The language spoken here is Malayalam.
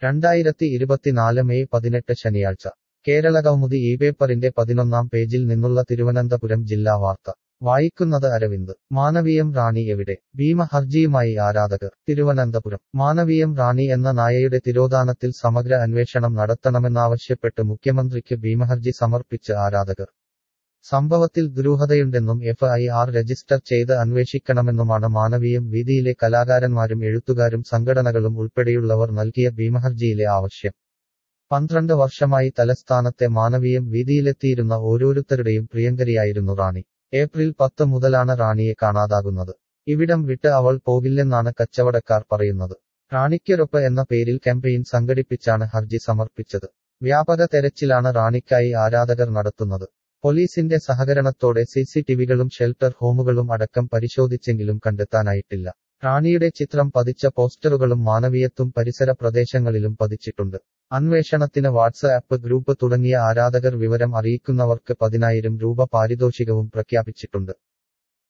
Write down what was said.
രണ്ടായിരത്തി ഇരുപത്തിനാല് മെയ് പതിനെട്ട് ശനിയാഴ്ച കേരള കൗമുദി ഈ പേപ്പറിന്റെ പതിനൊന്നാം പേജിൽ നിന്നുള്ള തിരുവനന്തപുരം ജില്ലാ വാർത്ത വായിക്കുന്നത് അരവിന്ദ് മാനവീയം റാണി എവിടെ ഭീമ ഹർജിയുമായി ആരാധകർ തിരുവനന്തപുരം മാനവീയം റാണി എന്ന നായയുടെ തിരോധാനത്തിൽ സമഗ്ര അന്വേഷണം നടത്തണമെന്നാവശ്യപ്പെട്ട് മുഖ്യമന്ത്രിക്ക് ഭീമഹർജി സമർപ്പിച്ച് ആരാധകർ സംഭവത്തിൽ ദുരൂഹതയുണ്ടെന്നും എഫ് ഐ ആർ രജിസ്റ്റർ ചെയ്ത് അന്വേഷിക്കണമെന്നുമാണ് മാനവീയം വീതിയിലെ കലാകാരന്മാരും എഴുത്തുകാരും സംഘടനകളും ഉൾപ്പെടെയുള്ളവർ നൽകിയ ഭീമഹർജിയിലെ ആവശ്യം പന്ത്രണ്ട് വർഷമായി തലസ്ഥാനത്തെ മാനവീയം വീതിയിലെത്തിയിരുന്ന ഓരോരുത്തരുടെയും പ്രിയങ്കരിയായിരുന്നു റാണി ഏപ്രിൽ പത്ത് മുതലാണ് റാണിയെ കാണാതാകുന്നത് ഇവിടം വിട്ട് അവൾ പോകില്ലെന്നാണ് കച്ചവടക്കാർ പറയുന്നത് റാണിക്കൊരൊപ്പ് എന്ന പേരിൽ ക്യാമ്പയിൻ സംഘടിപ്പിച്ചാണ് ഹർജി സമർപ്പിച്ചത് വ്യാപക തെരച്ചിലാണ് റാണിക്കായി ആരാധകർ നടത്തുന്നത് പോലീസിന്റെ സഹകരണത്തോടെ സിസിടിവികളും ഷെൽട്ടർ ഹോമുകളും അടക്കം പരിശോധിച്ചെങ്കിലും കണ്ടെത്താനായിട്ടില്ല റാണിയുടെ ചിത്രം പതിച്ച പോസ്റ്ററുകളും മാനവീയത്തും പരിസര പ്രദേശങ്ങളിലും പതിച്ചിട്ടുണ്ട് അന്വേഷണത്തിന് വാട്സ്ആപ്പ് ഗ്രൂപ്പ് തുടങ്ങിയ ആരാധകർ വിവരം അറിയിക്കുന്നവർക്ക് പതിനായിരം രൂപ പാരിതോഷികവും പ്രഖ്യാപിച്ചിട്ടുണ്ട്